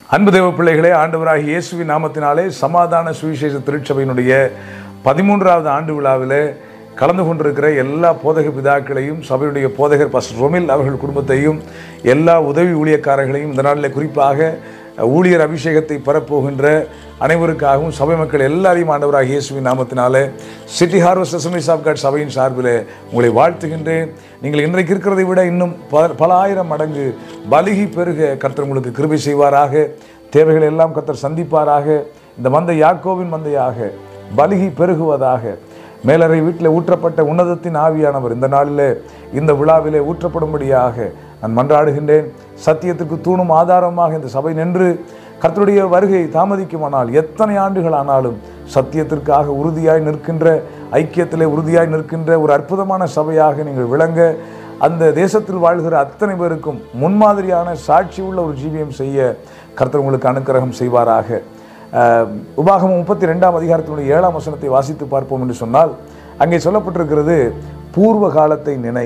அன்பு தேவ பிள்ளைகளே ஆண்டவராகிய இயேசுவின் நாமத்தினாலே சமாதான சுவிசேஷ திருச்சபையினுடைய பதிமூன்றாவது ஆண்டு விழாவிலே கலந்து கொண்டிருக்கிற எல்லா போதக பிதாக்களையும் சபையுடைய போதகர் பஸ் ரொமில் அவர்கள் குடும்பத்தையும் எல்லா உதவி ஊழியக்காரர்களையும் இந்த நாளில் குறிப்பாக ஊழியர் அபிஷேகத்தை பெறப்போகின்ற அனைவருக்காகவும் சபை மக்கள் எல்லாரையும் ஆண்டவராக இயேசுவின் நாமத்தினாலே city harvest assemblies of God சபையின் சார்பில் உங்களை வாழ்த்துகின்றேன் நீங்கள் இன்றைக்கு இருக்கிறதை விட இன்னும் ப- பல ஆயிரம் மடங்கு பலுகி பெருக கர்த்தர் உங்களுக்கு கிருபை செய்வாராக தேவைகளை எல்லாம் கர்த்தர் சந்திப்பாராக இந்த மந்தை யாக்கோவின் மந்தையாக பலுகி பெருகுவதாக மேலறை வீட்டில் ஊற்றப்பட்ட உன்னதத்தின் ஆவியானவர் இந்த நாளிலே இந்த விழாவிலே ஊற்றப்படும்படியாக நான் மன்றாடுகின்றேன் சத்தியத்திற்கு தூணும் ஆதாரமாக இந்த சபை நின்று கர்த்தருடைய வருகை தாமதிக்குமானால் எத்தனை ஆண்டுகள் ஆனாலும் சத்தியத்திற்காக உறுதியாய் நிற்கின்ற ஐக்கியத்திலே உறுதியாய் நிற்கின்ற ஒரு அற்புதமான சபையாக நீங்கள் விளங்க அந்த தேசத்தில் வாழ்கிற அத்தனை பேருக்கும் முன்மாதிரியான சாட்சி உள்ள ஒரு ஜீவியம் செய்ய கர்த்தர் உங்களுக்கு அனுக்கிரகம் செய்வாராக அஹ், உபாகமம் முப்பத்தி ரெண்டாம் அதிகாரத்தினுடைய ஏழாம் வசனத்தை வாசித்து பார்ப்போம் என்று சொன்னால் அங்கே சொல்லப்பட்டிருக்கிறது பூர்வ காலத்தை நினை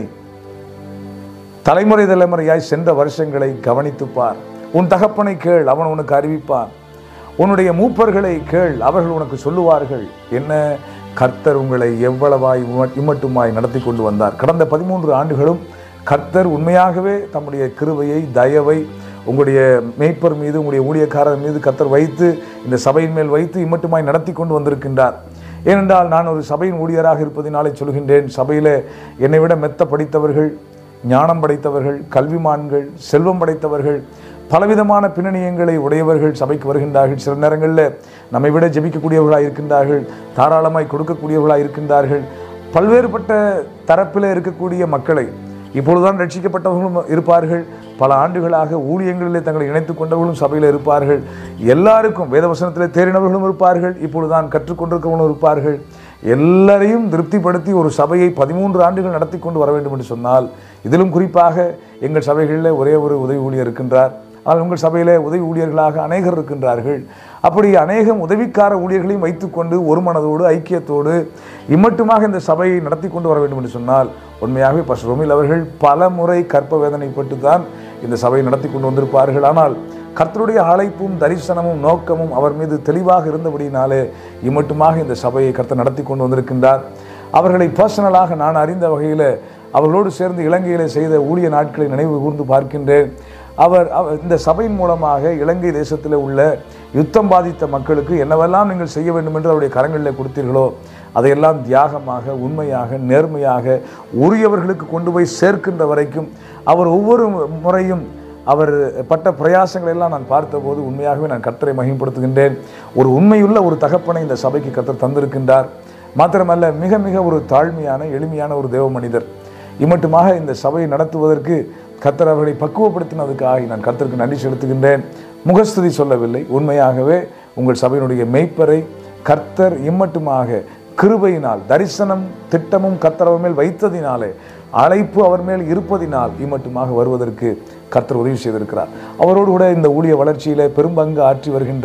தலைமுறை தலைமுறையாய் சென்ற வருஷங்களை கவனித்துப் பார் உன் தகப்பனை கேள் அவன் உனக்கு அறிவிப்பான் உன்னுடைய மூப்பர்களை கேள் அவர்கள் உனக்கு சொல்லுவார்கள் என்ன கர்த்தர் உங்களை எவ்வளவாய் உம- இம்மட்டுமாய் நடத்தி கொண்டு வந்தார் கடந்த பதிமூன்று ஆண்டுகளும் கர்த்தர் உண்மையாகவே தம்முடைய கிருபையை தயவை உங்களுடைய மேய்ப்பர் மீது உங்களுடைய ஊழியக்காரர் மீது கர்த்தர் வைத்து இந்த சபையின் மேல் வைத்து இம்மட்டுமாய் நடத்தி கொண்டு வந்திருக்கின்றார் ஏனென்றால் நான் ஒரு சபையின் ஊழியராக இருப்பதினாலே சொல்கின்றேன் சபையிலே என்னை விட மெத்த படித்தவர்கள் ஞானம் படைத்தவர்கள் கல்விமான்கள் செல்வம் படைத்தவர்கள் பலவிதமான பின்னணியங்களை உடையவர்கள் சபைக்கு வருகின்றார்கள் சில நேரங்களில் நம்மை விட ஜெபிக்கக்கூடியவர்களாக இருக்கின்றார்கள் தாராளமாய் கொடுக்கக்கூடியவர்களாக இருக்கின்றார்கள் பல்வேறுபட்ட தரப்பில் இருக்கக்கூடிய மக்களை இப்பொழுதுதான் ரட்சிக்கப்பட்டவர்களும் இருப்பார்கள் பல ஆண்டுகளாக ஊழியங்களிலே தங்களை இணைத்துக் கொண்டவர்களும் சபையில் இருப்பார்கள் எல்லாருக்கும் வேதவசனத்திலே தேறினவர்களும் இருப்பார்கள் இப்பொழுதுதான் கற்றுக்கொண்டிருக்கிறவர்களும் இருப்பார்கள் எல்லாரையும் திருப்திப்படுத்தி ஒரு சபையை பதிமூன்று ஆண்டுகள் நடத்தி கொண்டு வர வேண்டும் என்று சொன்னால் இதிலும் குறிப்பாக எங்கள் சபைகளில் ஒரே ஒரு உதவி ஊழியர் இருக்கின்றார் ஆனால் உங்கள் சபையிலே உதவி ஊழியர்களாக அநேகர் இருக்கின்றார்கள் அப்படி அநேகம் உதவிக்கார ஊழியர்களையும் வைத்துக்கொண்டு ஒரு மனதோடு ஐக்கியத்தோடு இம்மட்டுமாக இந்த சபையை நடத்தி கொண்டு வர வேண்டும் என்று சொன்னால் உண்மையாகவே பஸ் ரோமில் அவர்கள் பல முறை கற்ப வேதனைப்பட்டு தான் இந்த சபையை நடத்தி கொண்டு வந்திருப்பார்கள் ஆனால் கர்த்தருடைய அழைப்பும் தரிசனமும் நோக்கமும் அவர் மீது தெளிவாக இருந்தபடியினாலே இம்மட்டுமாக இந்த சபையை கர்த்தர் நடத்தி கொண்டு வந்திருக்கின்றார் அவர்களை பர்சனலாக நான் அறிந்த வகையில் அவர்களோடு சேர்ந்து இலங்கையிலே செய்த ஊழிய நாட்களை நினைவு கூர்ந்து பார்க்கின்றேன் அவர் அவர் இந்த சபையின் மூலமாக இலங்கை தேசத்தில் உள்ள யுத்தம் பாதித்த மக்களுக்கு என்னவெல்லாம் நீங்கள் செய்ய வேண்டும் என்று அவருடைய கரங்களில் கொடுத்தீர்களோ அதையெல்லாம் தியாகமாக உண்மையாக நேர்மையாக உரியவர்களுக்கு கொண்டு போய் சேர்க்கின்ற வரைக்கும் அவர் ஒவ்வொரு முறையும் அவர் பட்ட பிரயாசங்களை எல்லாம் நான் பார்த்தபோது உண்மையாகவே நான் கர்த்தரை மகிமைப்படுத்துகின்றேன் ஒரு உண்மையுள்ள ஒரு தகப்பனை இந்த சபைக்கு கர்த்தர் தந்திருக்கின்றார் மாத்திரமல்ல மிக மிக ஒரு தாழ்மையான எளிமையான ஒரு தேவ மனிதர் இம்மட்டுமாக இந்த சபையை நடத்துவதற்கு கர்த்தர் அவர்களை பக்குவப்படுத்தினதுக்காக நான் கர்த்தருக்கு நன்றி செலுத்துகின்றேன் முகஸ்துதி சொல்லவில்லை உண்மையாகவே உங்கள் சபையினுடைய மெய்ப்பரை கர்த்தர் இம்மட்டுமாக கிருபையினால் தரிசனம் திட்டமும் கர்த்தர் அவர் மேல் வைத்ததினாலே அழைப்பு அவர் மேல் இருப்பதினால் இம்மட்டுமாக வருவதற்கு கர்த்தர் உதவி செய்திருக்கிறார் அவரோடு கூட இந்த ஊழிய வளர்ச்சியிலே பெரும்பங்கு ஆற்றி வருகின்ற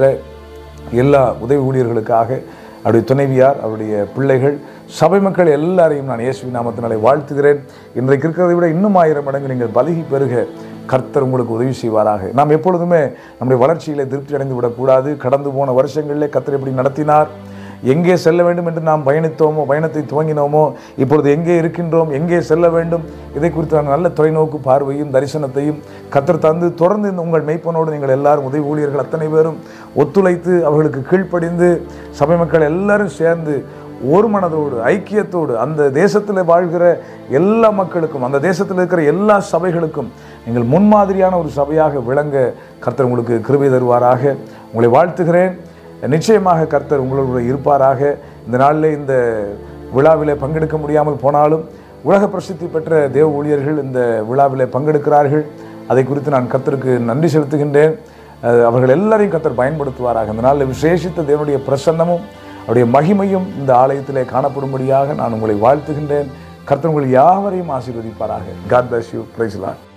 எல்லா உதவி ஊழியர்களுக்காக அவருடைய துணைவியார் அவருடைய பிள்ளைகள் சபை மக்கள் எல்லாரையும் நான் இயேசுவின் நாமத்தினாலே வாழ்த்துகிறேன் இன்றைக்கு இருக்கிறதை விட இன்னும் ஆயிரம் மடங்கு நீங்கள் பலுகி பெருக கர்த்தர் உங்களுக்கு உதவி செய்வாராக நாம் எப்பொழுதுமே நம்முடைய வளர்ச்சியிலே திருப்தி அடைந்து விடக்கூடாது கடந்து போன வருஷங்களிலே கர்த்தர் எப்படி நடத்தினார் எங்கே செல்ல வேண்டும் என்று நாம் பயணித்தோமோ பயணத்தை துவங்கினோமோ இப்பொழுது எங்கே இருக்கின்றோம் எங்கே செல்ல வேண்டும் இதை குறித்து நான் நல்ல தொலைநோக்கு பார்வையும் தரிசனத்தையும் கத்தர் தந்து தொடர்ந்து இந்த உங்கள் மெய்ப்பனோடு நீங்கள் எல்லாரும் உதவி ஊழியர்கள் அத்தனை பேரும் ஒத்துழைத்து அவர்களுக்கு கீழ்ப்படிந்து சபை மக்கள் எல்லாரும் சேர்ந்து ஒரு மனதோடு ஐக்கியத்தோடு அந்த தேசத்தில் வாழ்கிற எல்லா மக்களுக்கும் அந்த தேசத்தில் இருக்கிற எல்லா சபைகளுக்கும் நீங்கள் முன்மாதிரியான ஒரு சபையாக விளங்க கர்த்தர் உங்களுக்கு கிருபை தருவாராக உங்களை வாழ்த்துகிறேன் நிச்சயமாக கர்த்தர் உங்களோடு இருப்பாராக இந்த நாளிலே இந்த விழாவிலே பங்கெடுக்க முடியாமல் போனாலும் உலக பிரசித்தி பெற்ற தேவ ஊழியர்கள் இந்த விழாவிலே பங்கெடுக்கிறார்கள் அதை குறித்து நான் கர்த்தருக்கு நன்றி செலுத்துகின்றேன் அஹ் அவர்கள் எல்லாரையும் கர்த்தர் பயன்படுத்துவாராக இந்த நாளில் விசேஷித்த தேவனுடைய பிரசன்னமும் அவருடைய மகிமையும் இந்த ஆலயத்திலே காணப்படும்படியாக நான் உங்களை வாழ்த்துகின்றேன் கர்த்தர் உங்கள் யாவரையும் ஆசீர்வதிப்பாராக காட் bless யூ பிரைஸ்லாம்